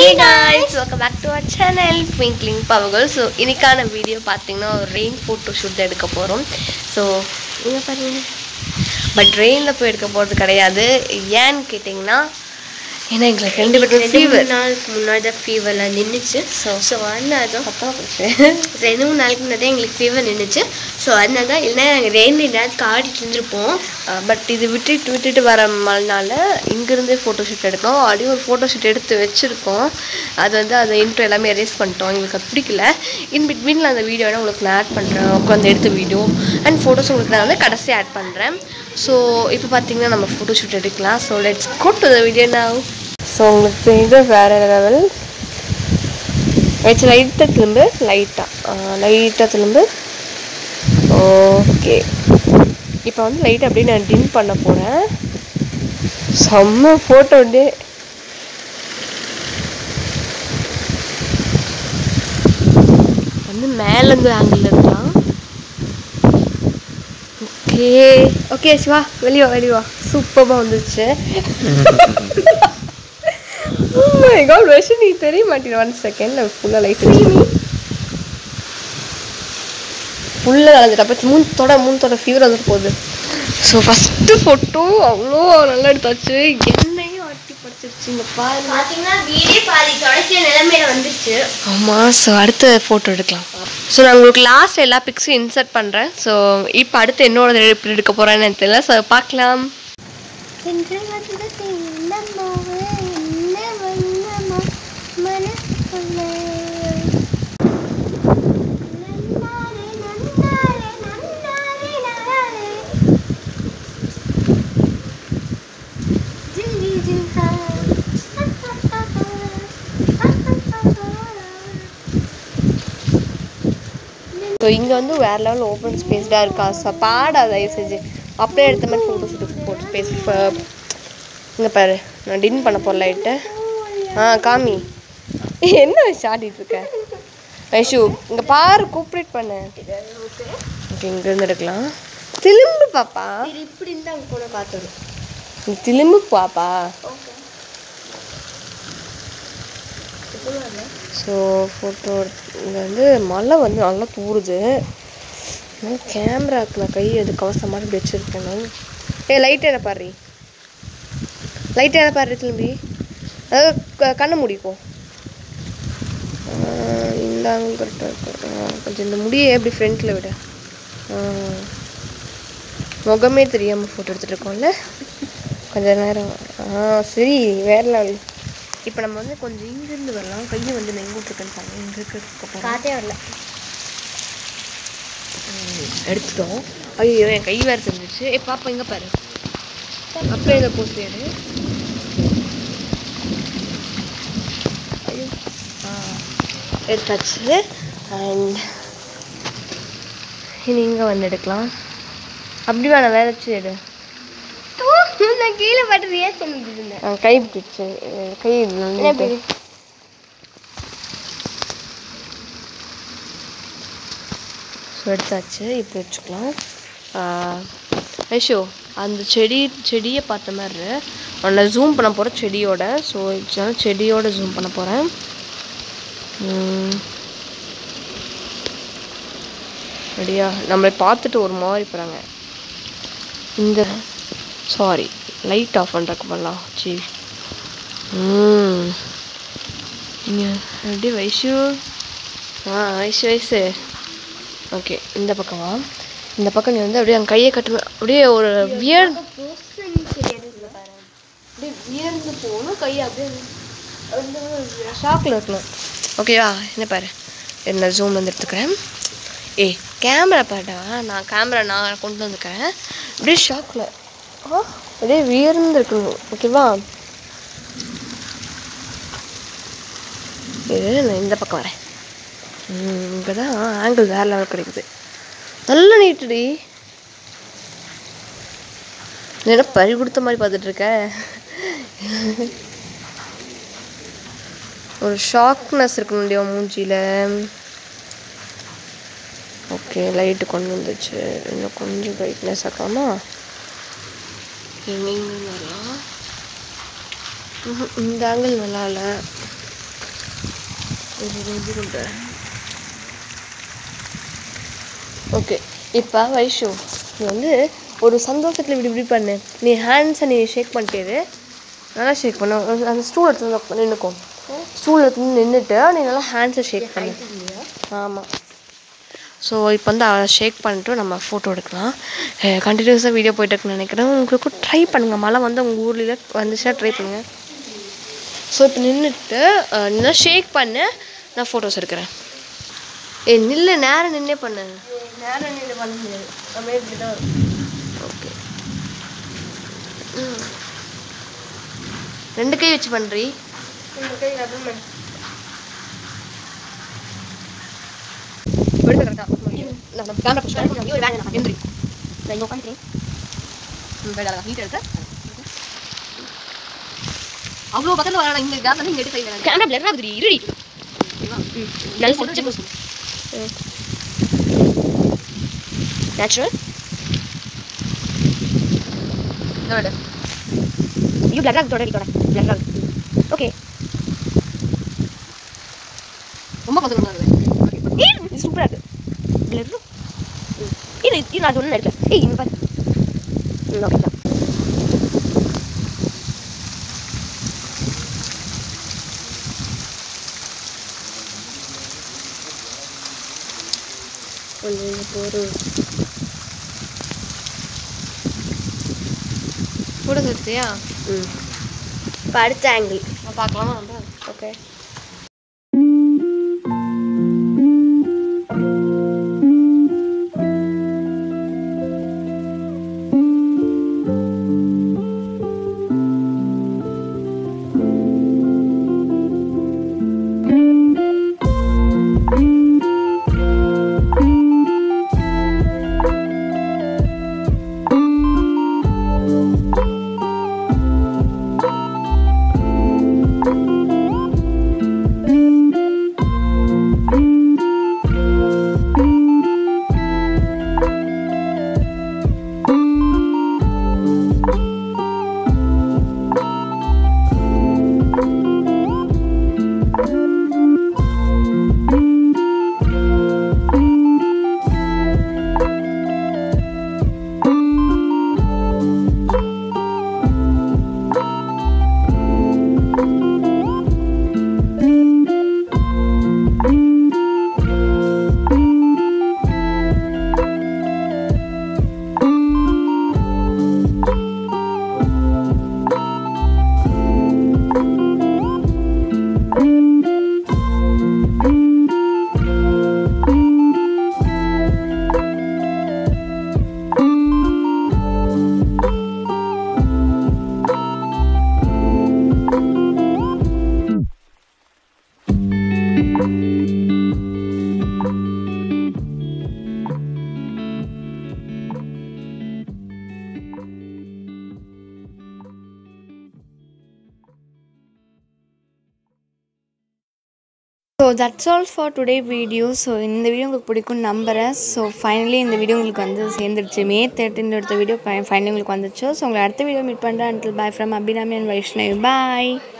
Hey guys welcome back to our channel twinkling பவர்கள் so இன்னைக்கான video பார்த்தீங்கன்னா ஒரு ரெயின் ஃபோட்டோ ஷூட் தான் எடுக்க போகிறோம் ஸோ இங்கே பாருங்க பட் ரெயினில் போய் எடுக்க போகிறது கிடையாது ஏன்னு கேட்டிங்கன்னா ஏன்னா எங்களுக்கு ரெண்டு பேரும் ரெண்டு ஃபீவர் மூணு நாளுக்கு முன்னாடி தான் ஃபீவர்லாம் நின்றுச்சு ஸோ ஸோ அதனால தான் சத்தமாக போச்சு ரெண்டு மூணு நாளைக்கு முன்னாடி தான் எங்களுக்கு ஃபீவர் நின்றுச்சு ஸோ அதனால தான் இல்லைன்னா நாங்கள் ரெண்டு நேரத்துக்கு ஆடிட்டு இருந்திருப்போம் பட் இது விட்டுட்டு விட்டுட்டு வர மறுநாள் இங்கேருந்தே ஃபோட்டோ ஷூட் எடுத்தோம் அப்படியே ஒரு ஃபோட்டோ ஷூட் எடுத்து வச்சுருக்கோம் அது வந்து அதை இன்ட்ரோ எல்லாமே எரேஸ் பண்ணிட்டோம் எங்களுக்கு அது பிடிக்கல இன் பிட்வீனில் அந்த வீடியோட உங்களுக்கு நான் ஆட் பண்ணுறேன் உட்காந்து எடுத்த வீடியோ அண்ட் ஃபோட்டோஸ் உங்களுக்கு நான் வந்து கடைசி ஆட் பண்ணுறேன் ஸோ இப்போ பார்த்தீங்கன்னா நம்ம ஃபோட்டோ ஷூட் எடுக்கலாம் so let's go to the video now so உங்களுக்கு இது வேறு லெவல் வச்சு லைட்டாக திரும்ப லைட்டாக லைட்டாக திரும்ப ஓகே இப்போ வந்து லைட் அப்படியே நான் டின் பண்ண போகிறேன் செம்ம ஃபோட்டோ அப்படியே வந்து மேலேருந்து ஆங்கிள் இருக்கலாம் ஓகே ஓகே சிவா வெளியே வெளியே வா சூப்பராக வந்துச்சு காட் விஷயம் நீ தெரிய மாட்டேன் ஒன் செகண்ட் நான் ஃபுல்லாக லைட் ஃபுல்லாக நனைஞ்சிட்டு அப்போ மூணு தொட மூணு தொட ஃபீவர் வந்துட்டு போகுது ஸோ ஃபஸ்ட்டு ஃபோட்டோ அவ்வளோ நல்லா எடுத்தாச்சு என்னையும் ஆட்டி படிச்சிருச்சு இங்கே பாரு பார்த்தீங்கன்னா வீடே பாதி தொடக்கிய நிலைமையில வந்துருச்சு ஆமாம் ஸோ அடுத்த ஃபோட்டோ எடுக்கலாம் ஸோ நான் உங்களுக்கு லாஸ்ட் எல்லா பிக்ஸும் இன்சர்ட் பண்ணுறேன் ஸோ இப்போ அடுத்து என்னோட எப்படி எடுக்க போகிறேன்னு எனக்கு தெரியல ஸோ பார்க்கலாம் ஸோ இங்கே வந்து வேறு லெவல் ஓப்பன் ஸ்பேஸ்டாக இருக்கா ஸோ பாடா தயவு செஞ்சு அப்படியே எடுத்த மாதிரி ஃபோட்டோ ஷூட்டு போட்டு ஸ்பேஸ் இங்கே பாரு நான் டின் பண்ண போகிற லைட்டு ஆ காமி என்ன வச்சு ஆடிட்டு இருக்க ஐஷு இங்கே பாரு கூப்ரேட் பண்ணு ஓகே இங்கேருந்து எடுக்கலாம் திரும்பு பாப்பா இது இப்படி இருந்தா அங்கே கூட பார்த்துடும் நீ திரும்பு பாப்பா ஸோ ஃபோட்டோ இங்கே வந்து மழை வந்து நல்லா தூறுது கேமராக்கு நான் கை அது கவசம் மாதிரி இப்படி வச்சுருக்கேன் ஏ லைட் என்ன பாரு லைட் என்ன பாரு திரும்பி அதாவது க- கண்ணை முடிப்போ இந்த ஆங்கிள் கரெக்டாக இருக்கு ஆ, கொஞ்சம் இந்த முடியை எப்படி ஃப்ரண்ட்டில் விட ஆ. முகமே தெரியாமல் ஃபோட்டோ எடுத்துகிட்டு இருக்கோம்ல கொஞ்ச நேரம் ஆ சரி வேற லெவல் இப்போ நம்ம வந்து கொஞ்சம் இங்கேருந்து வரலாம் கையை வந்து நான் எங்கே விட்டுருக்கேன்னு பாருங்க இங்கே இருக்க போகிறோம் காத்தே வரல எடுத்துட்டோம் ஐயோ என் கை வேறு தெரிஞ்சிச்சு ஏ பாப்பா இங்கே பாரு அப்படியே இதை போட்டு எடு ஐயோ ஆ எடுத்தாச்சு அண்ட் இனி இங்கே வந்து எடுக்கலாம் அப்படி வேணாம் வேற வச்சு எடு நான் கீழே பட்டு ரியாக்ட் பண்ணிட்டு இருந்தேன் ஆ, கை பிடிச்சு அஹ் கை இதுல என்ன வந்துட்டு. இப்படி? ஸோ எடுத்தாச்சு இப்படி வச்சுக்கலாம் ஐஷோ அந்த செடி செடியை பார்த்த மாதிரி உன்னை ஜூம் பண்ண போகிறேன் செடியோட ஸோ இதனால செடியோட ஜூம் பண்ண போகிறேன் ரெடியா நம்மளை பார்த்துட்டு ஒரு மாதிரி போகிறாங்க இந்த சாரி லைட் ஆஃப் பண்ணுறக்கு பண்ணலாம் சி ம் இங்கே ரெடி வைஷு ஆ வயசு வயசு ஓகே இந்த பக்கமா இந்த பக்கம் நீ வந்து அப்படியே என் கையை கட்டு அப்படியே ஒரு வியர் அப்படியே வியர்ந்து போகணும் கையை அப்படியே ஷாக்கில் இருக்கணும் ஓகேவா என்ன பாரு என்ன ஜூம் வந்து எடுத்துக்கிறேன் ஏய் கேமரா பாருடா நான் கேமரா நான் கொண்டு வந்துக்கிறேன் அப்படியே ஷாக்கில் ஆ அப்படியே வியர்ந்து இருக்கணும் ஓகேவா இது நான் இந்த பக்கம் வரேன் இங்கே தான் ஆங்கிள் வேறு லெவல் கிடைக்குது நல்ல நீட்டுடி நீ என்ன பறி கொடுத்த மாதிரி பார்த்துட்டு இருக்க ஒரு ஷாக்னஸ் இருக்கணும் இல்லையா மூஞ்சியில் ஓகே லைட்டு கொண்டு வந்துச்சு இன்னும் கொஞ்சம் பிரைட்னஸ் ஆக்காமா எங்கே வரலாம் ம்ஹும், இந்த ஆங்கிள் நல்லா இல்லை ஓகே இப்போ வைஷு நீ வந்து ஒரு சந்தோஷத்தில் இப்படி இப்படி பண்ணு நீ ஹேண்ட்ஸை நீ ஷேக் பண்ணிட்டே நல்லா ஷேக் பண்ணு ஒரு- அந்த ஸ்டூல் எடுத்து நின்றுக்கும் ஸ்டூல் எடுத்து நின்றுட்டு நீ நல்லா ஹேண்ட்ஸை ஷேக் பண்ணு ஆமாம் ஸோ இப்போ வந்து அதை ஷேக் பண்ணிட்டு நம்ம ஃபோட்டோ எடுக்கலாம் கண்டினியூஸாக வீடியோ போயிட்டு இருக்குன்னு நினைக்கிறேன் உங்களுக்கு ட்ரை பண்ணுங்கள் மழை வந்து உங்கள் ஊரில் வந்துச்சுன்னா ட்ரை பண்ணுங்கள் ஸோ இப்போ நின்றுட்டு நல்லா ஷேக் பண்ணு நான் ஃபோட்டோஸ் எடுக்கிறேன் ஏ நில்லு நேரம் நின்னே பண்ணு நேரம் நின்று பண்ண முடியாது நம்ம இப்படி தான் ஓகே ரெண்டு கை வச்சு பண்ணுறி அவ்வளோ பக்கத்தில் வர இங்கே கேப் வந்து இங்கே எடுத்து கையில் கேமரா பிளர் ஆகுது இருடி நல்ல நேச்சுரல் இதோட ஐயோ பிளர் ஆகுது தொடரி தொட பிளர் ஆகுது ஓகே ரொம்ப பக்கத்தில் வருது ஏய் இது சூப்பராக இருக்கு பிளர் இல்லை இது நான் அது ஒன்றும் எடுக்கல ஏய் இங்கே பாரு ம் ஓகே தான் கொஞ்சம் போதும் கூட சேர்த்தியா ம் இப்போ அடுத்த ஆங்கிள் நான் பார்க்கலாமா வந்து okay so that's all for today video so இந்த வீடியோ உங்களுக்கு பிடிக்கும்னு நம்புகிறேன் ஸோ ஃபைனலி இந்த வீடியோ உங்களுக்கு வந்து சேர்ந்துருச்சு மே தேர்ட்டின் எடுத்த வீடியோ ஃபைனலி உங்களுக்கு வந்துச்சு ஸோ உங்களை அடுத்த வீடியோ மீட் பண்ணுறேன் until bye from Abirami and Vaishnavi bye